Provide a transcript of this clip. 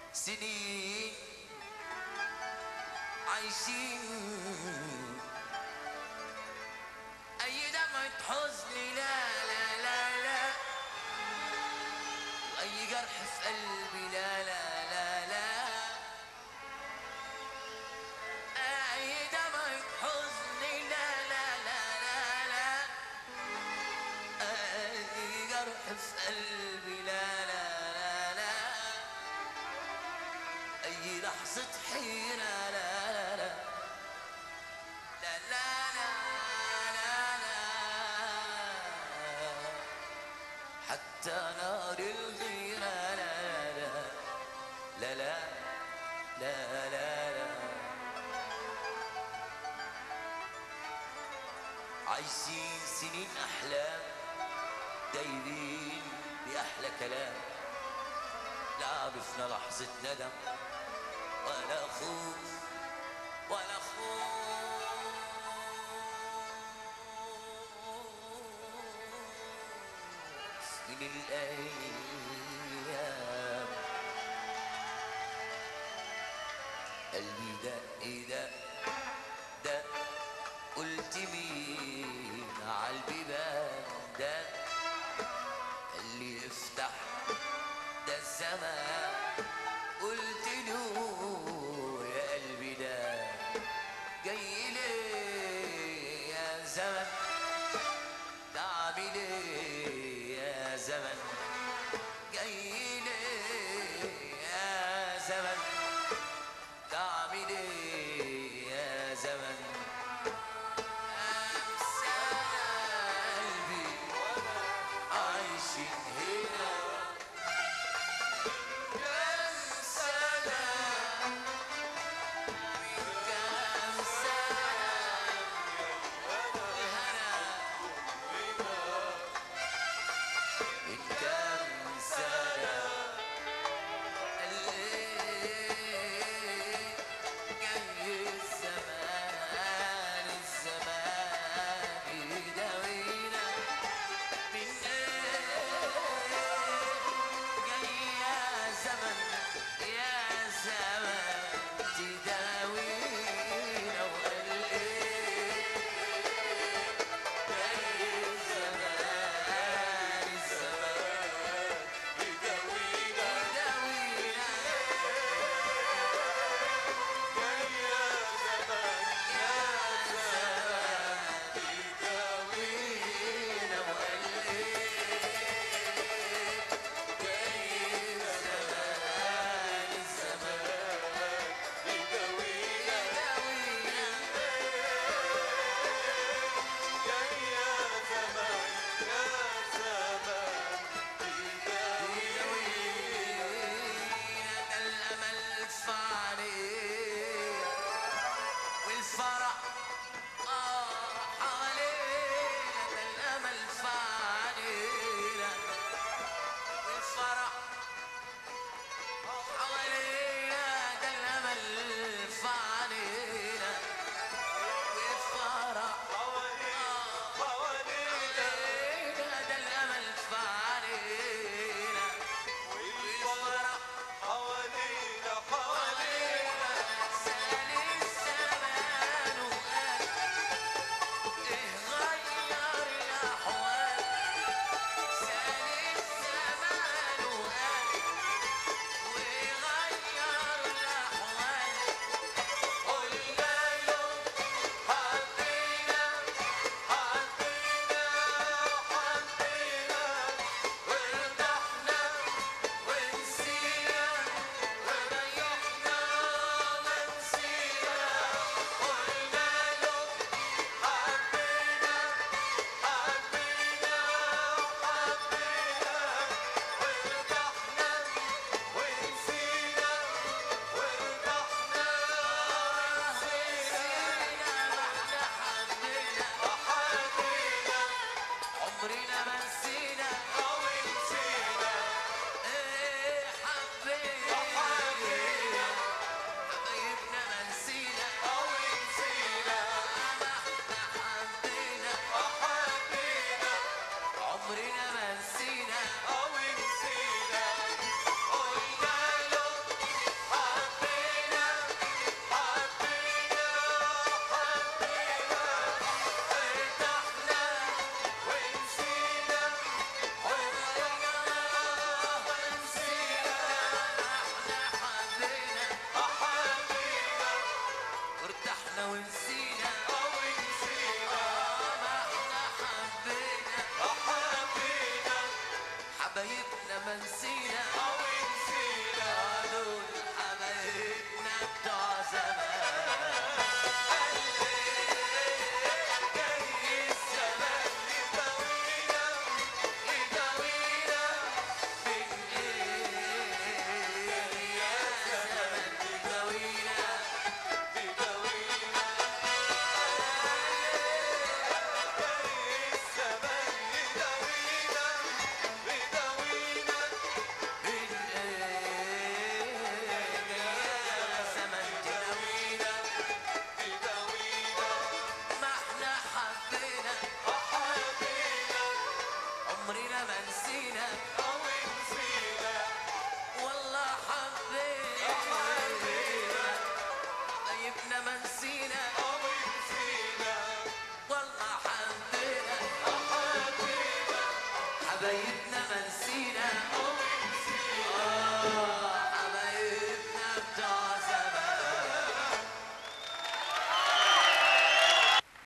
سنين عايشين أي دمعة حزن لا لا لا لا وأي جرح في قلبي لا لا لا لا أي دمعة حزن لا لا لا لا لا أي جرح في قلبي لا لا لا لا أي لحظة حيرة لا لا لا لا لا لا لا لا حتى نار الغيرة لا لا لا لا لا لا لا عايشين سنين أحلام دايبين بأحلى كلام لا عرفنا لحظة ندم ولا خوف ولا خوف من الأيام قلبي دق دق دق قلت مين عالبيبان دق اللي يفتح ده الزمان قلت له يا قلبي ده جاي ليه يا زمن تعمل ايه يا زمن جاي ليه يا زمن تعمل ايه يا زمن أنسى قلبي عايشين هنا حبايب